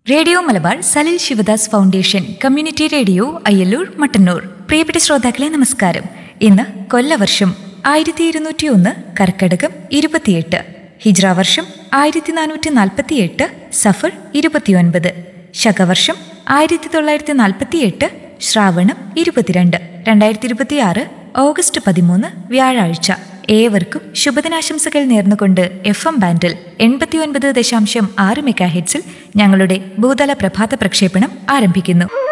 radio Malabar Salil Sivadas foundation community radio Ayyallur Mattannur പ്രിയപ്പെട്ട ശ്രോതാക്കളെ നമസ്കാരം ഇന്ന് കൊല്ലവർഷം ആയിരത്തി ഇരുന്നൂറ്റി ഒന്ന് കർക്കടകം ഇരുപത്തിയെട്ട് ഹിജ്ര വർഷം ആയിരത്തി നാനൂറ്റി നാൽപ്പത്തിയെട്ട് സഫർ ഇരുപത്തിയൊൻപത് ശകവർഷം ആയിരത്തി തൊള്ളായിരത്തി നാൽപ്പത്തിയെട്ട് ശ്രാവണം ഇരുപത്തിരണ്ട് രണ്ടായിരത്തി ഇരുപത്തിയാറ് ഓഗസ്റ്റ് പതിമൂന്ന് വ്യാഴാഴ്ച ഏവർക്കും ശുഭദിനാശംസകൾ നേർന്നുകൊണ്ട് എഫ് എം ബാൻഡിൽ എൺപത്തിയൊൻപത് ദശാംശം ആറ് മെഗാ ഹെഡ്സിൽ ഞങ്ങളുടെ ഭൂതല പ്രഭാത പ്രക്ഷേപണം ആരംഭിക്കുന്നു